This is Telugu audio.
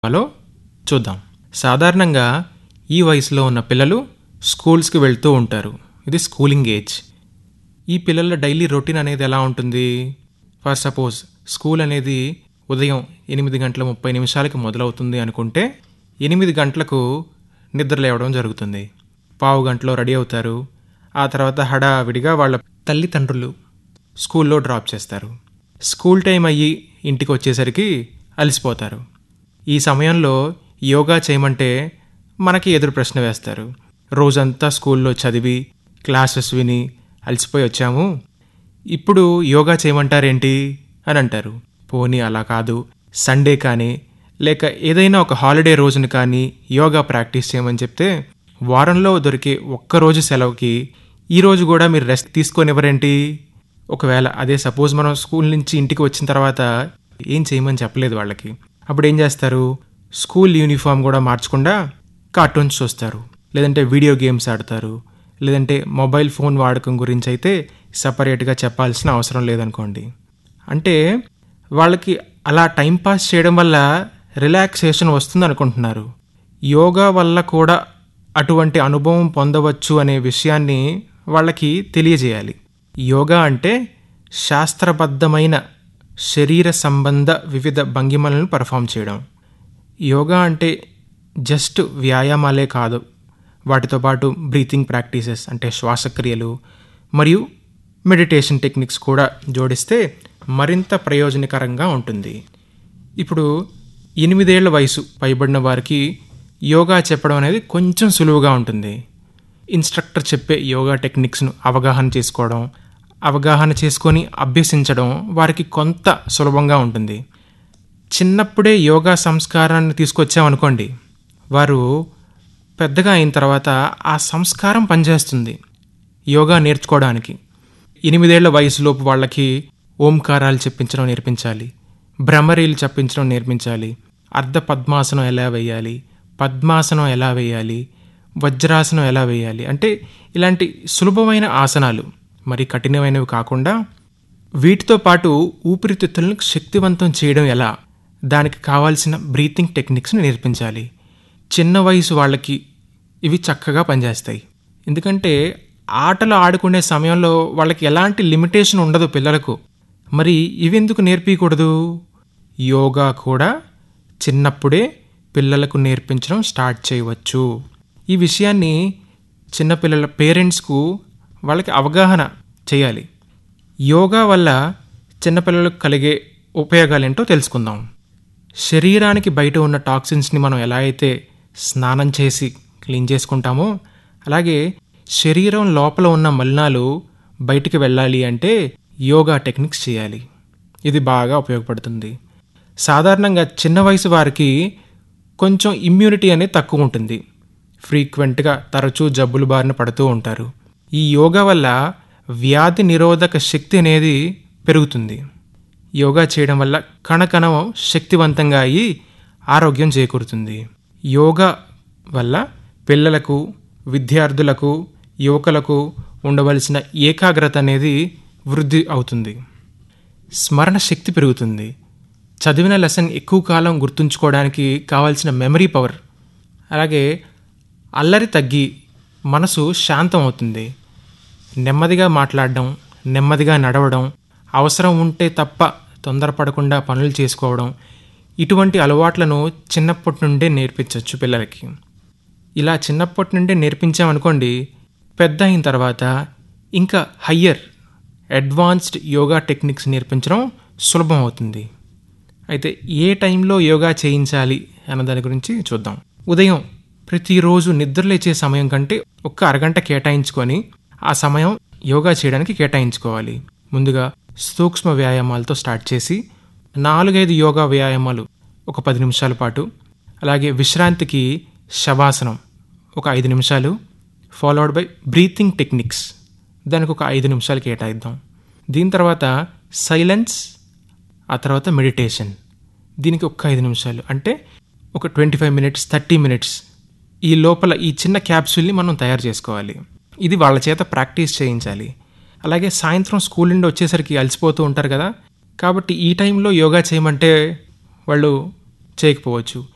హలో చూద్దాం సాధారణంగా ఈ వయసులో ఉన్న పిల్లలు స్కూల్స్కి వెళ్తూ ఉంటారు ఇది స్కూలింగ్ ఏజ్ ఈ పిల్లల డైలీ రొటీన్ అనేది ఎలా ఉంటుంది ఫర్ సపోజ్ స్కూల్ అనేది ఉదయం ఎనిమిది గంటల ముప్పై నిమిషాలకి మొదలవుతుంది అనుకుంటే ఎనిమిది గంటలకు నిద్ర లేవడం జరుగుతుంది పావు గంటలో రెడీ అవుతారు ఆ తర్వాత హడావిడిగా వాళ్ళ తల్లిదండ్రులు స్కూల్లో డ్రాప్ చేస్తారు స్కూల్ టైం అయ్యి ఇంటికి వచ్చేసరికి అలసిపోతారు ఈ సమయంలో యోగా చేయమంటే మనకి ఎదురు ప్రశ్న వేస్తారు రోజంతా స్కూల్లో చదివి క్లాసెస్ విని అలసిపోయి వచ్చాము ఇప్పుడు యోగా చేయమంటారేంటి అని అంటారు పోనీ అలా కాదు సండే కానీ లేక ఏదైనా ఒక హాలిడే రోజున కానీ యోగా ప్రాక్టీస్ చేయమని చెప్తే వారంలో దొరికే ఒక్కరోజు సెలవుకి ఈరోజు కూడా మీరు రెస్ట్ తీసుకొనివ్వరేంటి ఒకవేళ అదే సపోజ్ మనం స్కూల్ నుంచి ఇంటికి వచ్చిన తర్వాత ఏం చేయమని చెప్పలేదు వాళ్ళకి అప్పుడు ఏం చేస్తారు స్కూల్ యూనిఫామ్ కూడా మార్చకుండా కార్టూన్స్ చూస్తారు లేదంటే వీడియో గేమ్స్ ఆడతారు లేదంటే మొబైల్ ఫోన్ వాడకం గురించి అయితే సపరేట్గా చెప్పాల్సిన అవసరం లేదనుకోండి అంటే వాళ్ళకి అలా టైం పాస్ చేయడం వల్ల రిలాక్సేషన్ వస్తుంది అనుకుంటున్నారు యోగా వల్ల కూడా అటువంటి అనుభవం పొందవచ్చు అనే విషయాన్ని వాళ్ళకి తెలియజేయాలి యోగా అంటే శాస్త్రబద్ధమైన శరీర సంబంధ వివిధ భంగిమలను పర్ఫామ్ చేయడం యోగా అంటే జస్ట్ వ్యాయామాలే కాదు వాటితో పాటు బ్రీతింగ్ ప్రాక్టీసెస్ అంటే శ్వాసక్రియలు మరియు మెడిటేషన్ టెక్నిక్స్ కూడా జోడిస్తే మరింత ప్రయోజనకరంగా ఉంటుంది ఇప్పుడు ఎనిమిదేళ్ల వయసు పైబడిన వారికి యోగా చెప్పడం అనేది కొంచెం సులువుగా ఉంటుంది ఇన్స్ట్రక్టర్ చెప్పే యోగా టెక్నిక్స్ను అవగాహన చేసుకోవడం అవగాహన చేసుకొని అభ్యసించడం వారికి కొంత సులభంగా ఉంటుంది చిన్నప్పుడే యోగా సంస్కారాన్ని తీసుకొచ్చామనుకోండి వారు పెద్దగా అయిన తర్వాత ఆ సంస్కారం పనిచేస్తుంది యోగా నేర్చుకోవడానికి ఎనిమిదేళ్ల వయసులోపు వాళ్ళకి ఓంకారాలు చెప్పించడం నేర్పించాలి భ్రమరీలు చెప్పించడం నేర్పించాలి అర్ధ పద్మాసనం ఎలా వేయాలి పద్మాసనం ఎలా వేయాలి వజ్రాసనం ఎలా వేయాలి అంటే ఇలాంటి సులభమైన ఆసనాలు మరి కఠినమైనవి కాకుండా వీటితో పాటు ఊపిరితిత్తులను శక్తివంతం చేయడం ఎలా దానికి కావాల్సిన బ్రీతింగ్ టెక్నిక్స్ని నేర్పించాలి చిన్న వయసు వాళ్ళకి ఇవి చక్కగా పనిచేస్తాయి ఎందుకంటే ఆటలు ఆడుకునే సమయంలో వాళ్ళకి ఎలాంటి లిమిటేషన్ ఉండదు పిల్లలకు మరి ఇవి ఎందుకు నేర్పించకూడదు యోగా కూడా చిన్నప్పుడే పిల్లలకు నేర్పించడం స్టార్ట్ చేయవచ్చు ఈ విషయాన్ని చిన్నపిల్లల పేరెంట్స్కు వాళ్ళకి అవగాహన చేయాలి యోగా వల్ల చిన్నపిల్లలకు కలిగే ఉపయోగాలేంటో తెలుసుకుందాం శరీరానికి బయట ఉన్న టాక్సిన్స్ని మనం ఎలా అయితే స్నానం చేసి క్లీన్ చేసుకుంటామో అలాగే శరీరం లోపల ఉన్న మలినాలు బయటికి వెళ్ళాలి అంటే యోగా టెక్నిక్స్ చేయాలి ఇది బాగా ఉపయోగపడుతుంది సాధారణంగా చిన్న వయసు వారికి కొంచెం ఇమ్యూనిటీ అనేది తక్కువ ఉంటుంది ఫ్రీక్వెంట్గా తరచూ జబ్బులు బారిన పడుతూ ఉంటారు ఈ యోగా వల్ల వ్యాధి నిరోధక శక్తి అనేది పెరుగుతుంది యోగా చేయడం వల్ల కణకణం శక్తివంతంగా అయ్యి ఆరోగ్యం చేకూరుతుంది యోగా వల్ల పిల్లలకు విద్యార్థులకు యువకులకు ఉండవలసిన ఏకాగ్రత అనేది వృద్ధి అవుతుంది స్మరణ శక్తి పెరుగుతుంది చదివిన లెసన్ ఎక్కువ కాలం గుర్తుంచుకోవడానికి కావాల్సిన మెమరీ పవర్ అలాగే అల్లరి తగ్గి మనసు శాంతం అవుతుంది నెమ్మదిగా మాట్లాడడం నెమ్మదిగా నడవడం అవసరం ఉంటే తప్ప తొందరపడకుండా పనులు చేసుకోవడం ఇటువంటి అలవాట్లను చిన్నప్పటి నుండే నేర్పించవచ్చు పిల్లలకి ఇలా చిన్నప్పటి నుండే నేర్పించామనుకోండి పెద్ద అయిన తర్వాత ఇంకా హయ్యర్ అడ్వాన్స్డ్ యోగా టెక్నిక్స్ నేర్పించడం సులభం అవుతుంది అయితే ఏ టైంలో యోగా చేయించాలి అన్న దాని గురించి చూద్దాం ఉదయం ప్రతిరోజు నిద్రలేచే సమయం కంటే ఒక్క అరగంట కేటాయించుకొని ఆ సమయం యోగా చేయడానికి కేటాయించుకోవాలి ముందుగా సూక్ష్మ వ్యాయామాలతో స్టార్ట్ చేసి నాలుగైదు యోగా వ్యాయామాలు ఒక పది నిమిషాల పాటు అలాగే విశ్రాంతికి శవాసనం ఒక ఐదు నిమిషాలు ఫాలోడ్ బై బ్రీతింగ్ టెక్నిక్స్ దానికి ఒక ఐదు నిమిషాలు కేటాయిద్దాం దీని తర్వాత సైలెన్స్ ఆ తర్వాత మెడిటేషన్ దీనికి ఒక్క ఐదు నిమిషాలు అంటే ఒక twenty five minutes thirty minutes ఈ లోపల ఈ చిన్న క్యాప్సూల్ని మనం తయారు చేసుకోవాలి ఇది వాళ్ళ చేత ప్రాక్టీస్ చేయించాలి అలాగే సాయంత్రం స్కూల్ నుండి వచ్చేసరికి అలసిపోతూ ఉంటారు కదా కాబట్టి ఈ టైంలో యోగా చేయమంటే వాళ్ళు చేయకపోవచ్చు